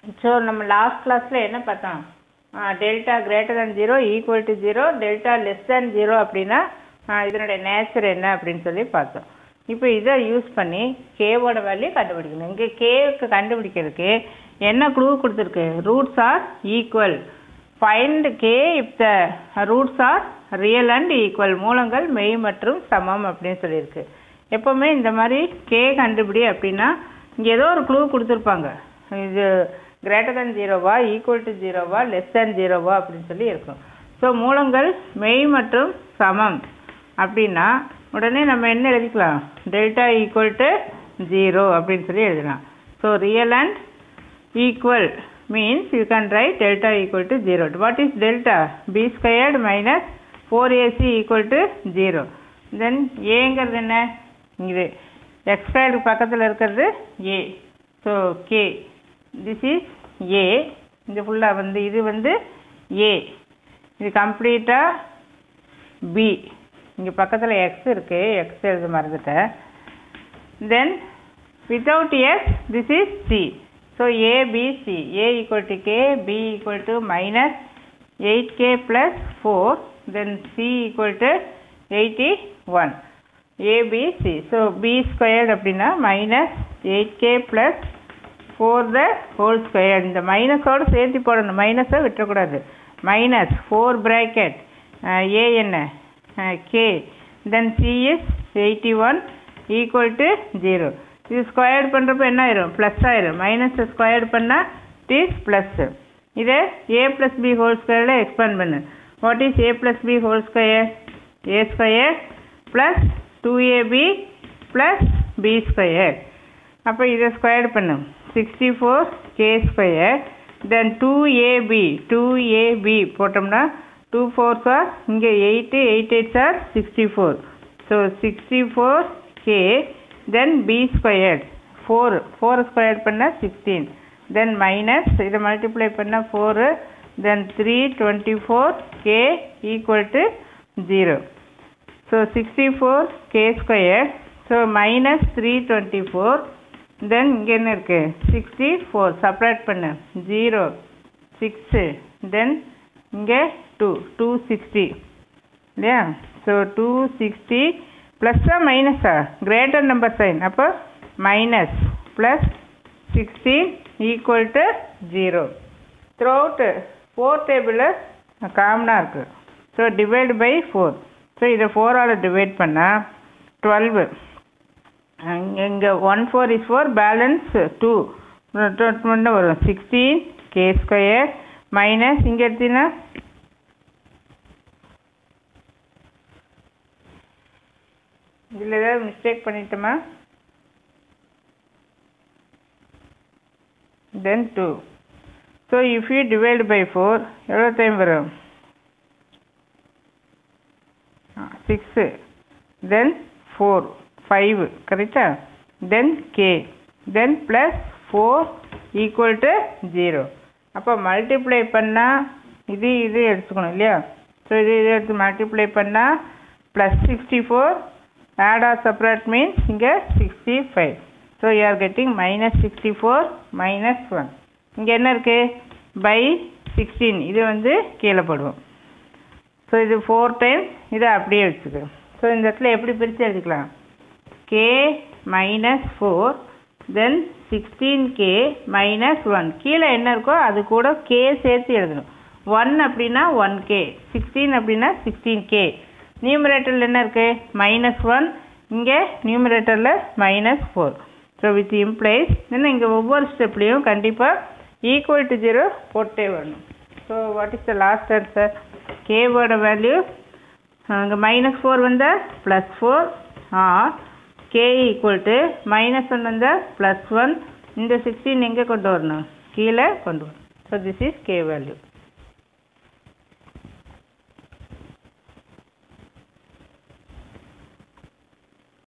So நம்ம last கிளாஸில் என்ன பார்த்தோம் delta greater than zero equal to zero delta less than zero அப்படின்னா ஆ, இதனுடைய நேச்சர் என்ன அப்படின்னு சொல்லி பார்த்தோம் இப்போ இதை யூஸ் பண்ணி கேவோட வேல்யூ கண்டுபிடிக்கணும் இங்கே கேவுக்கு கண்டுபிடிக்கிறதுக்கு என்ன க்ளூ கொடுத்துருக்கு roots are equal find K if the roots are real and equal மூலங்கள் மெய் மற்றும் சமம் அப்படின்னு சொல்லியிருக்கு எப்போவுமே இந்த மாதிரி கே கண்டுபிடி அப்படின்னா இங்கே ஏதோ ஒரு க்ளூ கொடுத்துருப்பாங்க இது கிரேட்டர் than ஜீரோவா ஈக்குவல் டு ஜீரோவா லெஸ் than ஜீரோவா அப்படின்னு சொல்லி இருக்கும் ஸோ மூலங்கள் மெய் மற்றும் சமம் அப்படின்னா உடனே நம்ம என்ன எழுதிக்கலாம் டெல்டா ஈக்குவல் டு ஜீரோ அப்படின்னு சொல்லி எழுதலாம் so real and equal means you can write delta equal to 0. What is delta? b squared minus 4ac equal to 0. Then ஏங்கிறது என்ன இது x squared பக்கத்தில் இருக்கிறது a. So k. This is a. இது ஃபுல்லாக வந்து இது வந்து a. இது கம்ப்ளீட்டாக b. இங்கே பக்கத்தில் x இருக்கு x எழுத மறந்துட்டேன் then without s this is c so a b c a equal to k b equal to minus 8k plus 4 then c equal to 81 a b c so b squared அப்படின்னா minus 8k plus 4 the whole square இந்த மைனஸோடு சேர்த்து போடணும் மைனஸை விட்டுறக்கூடாது minus four bracket uh, a என்ன k then c is 81 equal to 0 இது squared பண்ணுறப்ப என்ன ஆயிரும் ப்ளஸ் ஆயிரும் மைனஸை ஸ்கொயர்டு பண்ணால் இட் இஸ் ப்ளஸ்ஸு இதை ஏ ப்ளஸ் பி ஹோல் ஸ்கொயரில் எக்ஸ்பேண்ட் பண்ணு what is A plus B whole square A square plus two AB plus B square அப்போ இதை ஸ்கொயர்டு பண்ணு sixty four K square then two AB two AB போட்டோம்னா two four sir இங்கே eight eight eight sir sixty four so sixty four K then B squared four four square பண்ணால் sixteen then minus இதை multiply பண்ணால் four then three twenty four K equal to zero so sixty four K square so minus three twenty four then இங்கே என்ன இருக்குது sixty four separate பண்ணு zero six then இங்கே two two sixty இல்லையா so two sixty ப்ளஸ்ஸா மைனஸா greater number sign அப்போ minus plus sixteen equal to zero through out four டேபிளில் காமனாக இருக்குது so divide by four so இதை ஃபோரால் டிவைட் பண்ணால் டுவெல்வு இங்கே one four is four balance two பண்ண வரும் சிக்ஸ்டீன் கே ஸ்கொயர் மைனஸ் இங்கே எடுத்தீங்கன்னா இதில் ஏதாவது மிஸ்டேக் பண்ணிட்டோமா then two so if you divide by four எவ்வளோ டைம் வரும் சிக்ஸு தென் ஃபோர் ஃபைவ் கரெக்டா then K then plus four equal to zero அப்போ மல்டிப்ளை பண்ணால் இது இது எடுத்துக்கணும் இல்லையா ஸோ இது இது எடுத்து மல்டிப்ளை பண்ணால் plus sixty four add or separate means இங்கே sixty five so you are getting minus sixty four minus one இங்கே என்ன இருக்குது பை சிக்ஸ்டீன் இது வந்து கீழே போடுவோம் ஸோ இது ஃபோர் டைம்ஸ் இதை அப்படியே வச்சுக்கு ஸோ இந்த இடத்துல எப்படி பிரித்து எழுதிக்கலாம் K minus four then sixteen K minus one கீழே என்ன இருக்கோ அது கூட கே சேர்த்து எழுதணும் ஒன் அப்படின்னா ஒன் கே சிக்ஸ்டீன் அப்படின்னா சிக்ஸ்டீன் கே நியூமரேட்டரில் என்ன இருக்குது மைனஸ் ஒன் இங்கே நியூமரேட்டரில் minus four so with implies என்ன இங்கே ஒவ்வொரு ஸ்டெப்லேயும் கண்டிப்பாக ஈக்குவல் டு ஜீரோ போட்டே வரணும் so what is the last answer கேவோட வேல்யூ அங்கே மைனஸ் ஃபோர் வந்தால் plus four or K equal to minus one வந்தால் ப்ளஸ் ஒன் இந்த சிக்ஸ்டீன் எங்கே கொண்டு வரணும் கீழே கொண்டு வரணும் so this is K value